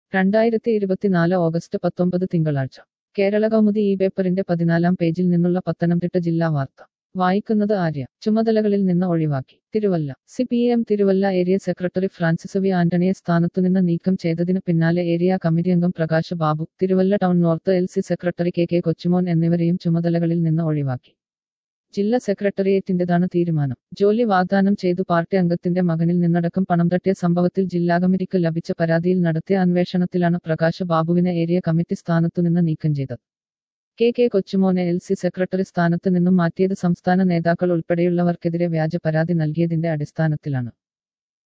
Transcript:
രണ്ടായിരത്തി ഇരുപത്തിനാല് ഓഗസ്റ്റ് പത്തൊമ്പത് തിങ്കളാഴ്ച കേരള കൗമുദി ഈ പേപ്പറിന്റെ പതിനാലാം പേജിൽ നിന്നുള്ള പത്തനംതിട്ട ജില്ലാ വാർത്ത വായിക്കുന്നത് ആര്യ ചുമതലകളിൽ നിന്ന് ഒഴിവാക്കി Thiruvalla C P M Thiruvalla area secretary Francis V ആന്റണിയെ സ്ഥാനത്തുനിന്ന് നീക്കം ചെയ്തതിന് പിന്നാലെ ഏരിയ കമ്മിറ്റി അംഗം Prakash Babu Thiruvalla town north L C secretary K K Kochumon എന്നിവരെയും ചുമതലകളിൽ നിന്ന് ഒഴിവാക്കി ജില്ലാ സെക്രട്ടേറിയറ്റിന്റേതാണ് തീരുമാനം ജോലി വാഗ്ദാനം ചെയ്തു പാർട്ടി അംഗത്തിന്റെ മകനിൽ നിന്നടക്കം പണം തട്ടിയ സംഭവത്തിൽ ജില്ലാ കമ്മിറ്റിക്ക് ലഭിച്ച പരാതിയിൽ നടത്തിയ അന്വേഷണത്തിലാണ് പ്രകാശ് ബാബുവിനെ ഏരിയ കമ്മിറ്റി സ്ഥാനത്തുനിന്ന് നീക്കം ചെയ്തത് കെ കെ കൊച്ചുമോനെ എൽ സി സെക്രട്ടറി സ്ഥാനത്ത് നിന്നും മാറ്റിയത് സംസ്ഥാന നേതാക്കൾ ഉൾപ്പെടെയുള്ളവർക്കെതിരെ വ്യാജ പരാതി നൽകിയതിന്റെ അടിസ്ഥാനത്തിലാണ്